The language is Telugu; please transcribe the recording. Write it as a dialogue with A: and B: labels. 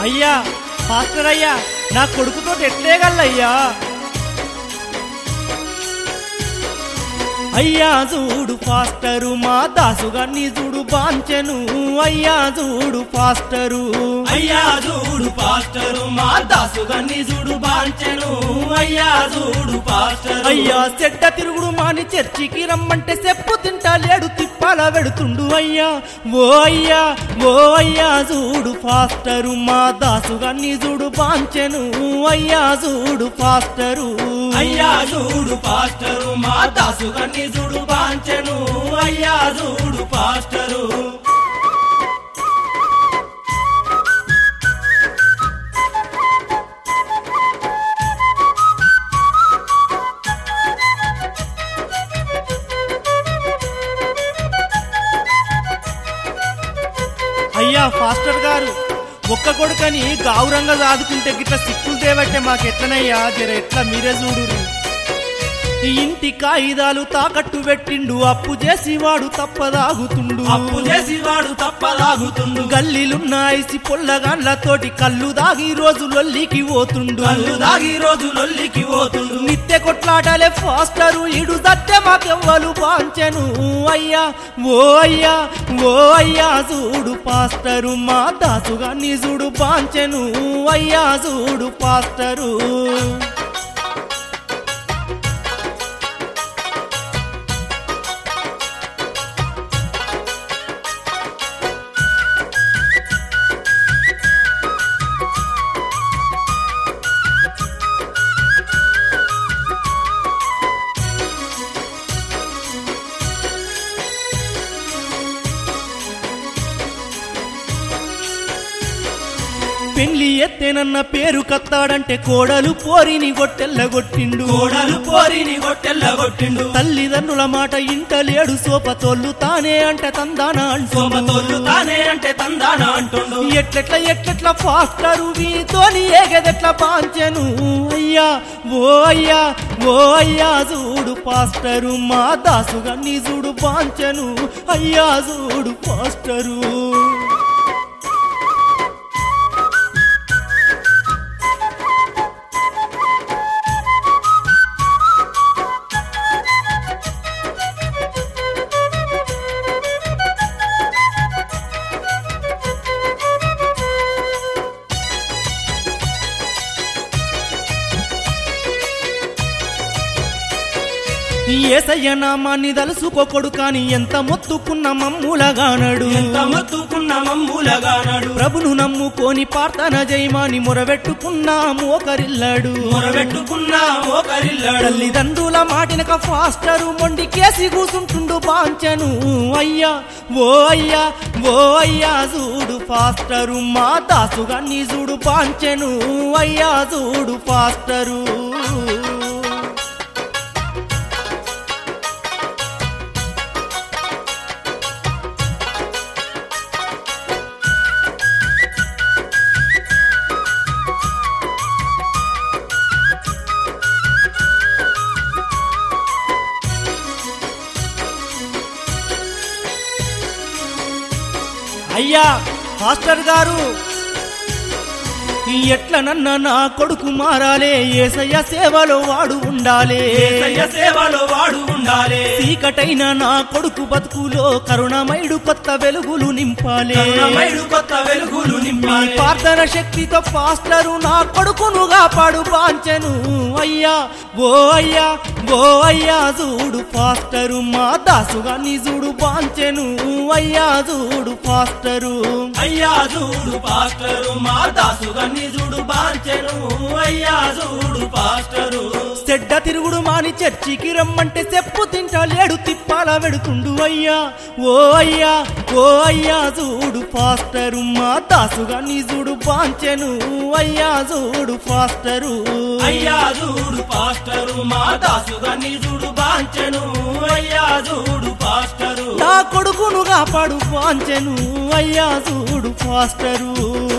A: అయ్యా మాస్టర్ అయ్యా నా కొడుకుతో ఎట్లేగల్లయ్యా అయ్యా చూడు ఫాస్టరు మా దాసుగాన్ని చూడు బాంచెను అయ్యా చూడు ఫాస్టరు
B: అయ్యా చూడు పాస్టరు మా దాసుగాన్ని చూడు బాంచెను అయ్యా చూడు పాస్టరు
A: అయ్యా చెడ్డ తిరుగుడు మాని చర్చికి రమ్మంటే చెప్పు తింటా లేడు తిప్పాల వెడుతుండు అయ్యా ఓ అయ్యా ఓ అయ్యా చూడు ఫాస్టరు మా దాసుగాన్ని చూడు బాంచెను అయ్యా చూడు ఫాస్టరు
B: అయ్యా చూడు పాస్టరు మా దాసుగాన్ని చూడు బాంచెను అయ్యా చూడు పాస్టరు
A: అయ్యా ఫాస్టర్ గారు ఒక్క కొడుకని గావురంగా సాదుకుంటే గిట్ల సిక్కులు తేవట్టే మాకెట్లనయ్యా జర ఎట్లా మీరే చూడురు ఈ ఇంటి కాగిదాలు తాకట్టు పెట్టిండు అప్పు చేసి వాడు తప్పదాగుతుండు
B: అప్పు చేసి వాడు తప్పలాగుతుండు
A: గల్లీలున్న ఐసి పొల్లగాండ్లతోటి కళ్ళు దాగి రోజు లొల్లికి పోతుండు
B: కళ్ళు దాగి రోజు లొల్లికి పోతుండు
A: నిత్య కొట్లాటలే ఫాస్టరు ఇడు దత్తే మాకెవ్వలు పాంచెను అయ్యా ఓ అయ్యా ఓ అయ్యా చూడు పాస్టరు మా దాసుగా చూడు పాంచెను అయ్యా చూడు పాస్టరు పెళ్లి ఎత్తేనన్న పేరు కత్తాడంటే కోడలు పోరిని గొట్టెల్లగొట్టిండు
B: కోడలు పోరిని గొట్టెల్లగొట్టిండు
A: తల్లిదండ్రుల మాట ఇంటలేడు సోపతోళ్ళు తానే అంటే తందాన
B: సోమతోళ్ళు
A: అంటూ
B: తానే అంటే తందాన అంటుండు
A: ఎట్లెట్ల ఎట్లెట్ల ఫాస్టరు వీతోని ఏగదెట్ల పాంచెను అయ్యా ఓ అయ్యా ఓ అయ్యా చూడు పాస్టరు మా దాసుగా నీ చూడు పాంచెను అయ్యా చూడు పాస్టరు ఏసయ్య నామాన్ని దలుసుకోకొడు కాని ఎంత మొత్తుకున్న మమ్ములగానడు
B: ఎంత మత్తుకున్న మమ్ములగానడు
A: ప్రభును నమ్ముకొని ప్రార్థన జయమాని మొరబెట్టుకున్నా మోకరిల్లాడు
B: మొరబెట్టుకున్న మోకరిల్లాడు
A: తల్లిదండ్రుల మాటినక ఫాస్టరు మొండి కేసి కూసుంటుండు పాంచను అయ్యా ఓ అయ్యా ఓ అయ్యా చూడు ఫాస్టరు మా దాసుగా నీ చూడు పాంచెను అయ్యా చూడు ఫాస్టరు అయ్యా మాస్టర్ గారు ఎట్లనన్న నా కొడుకు మారాలే ఏసయ్య సేవలో వాడు ఉండాలే
B: ఏసయ్య సేవలో వాడు ఉండాలి
A: చీకటైన నా కొడుకు బతుకులో కరుణమయుడు కొత్త వెలుగులు నింపాలే
B: కరుణమయుడు కొత్త వెలుగులు
A: మీ
B: నింపాలి
A: ప్రార్థన శక్తితో పాస్టరు నా కొడుకును కాపాడు పాంచెను అయ్యా ఓ అయ్యా ఓ అయ్యా చూడు పాస్టరు మా దాసుగా నీ చూడు పాంచెను అయ్యా చూడు పాస్టరు
B: అయ్యా చూడు పాస్టరు మా దాసుగా నీ చూడు బాంచెను అయ్యా చూడు పాస్టరు
A: చెడ్డ తిరుగుడు మాని చర్చికి రమ్మంటే చెప్పు తింటా లేడు తిప్పాల వెడుతుండు అయ్యా ఓ అయ్యా ఓ అయ్యా చూడు పాస్టరు మా దాసుగా నీ చూడు పాంచెను అయ్యా చూడు పాస్టరు
B: అయ్యా చూడు పాస్టరు మా దాసుగా నీ చూడు బాంచెను అయ్యా చూడు పాస్టరు
A: నా కొడుకును కాపాడు పాంచెను అయ్యా చూడు పాస్టరు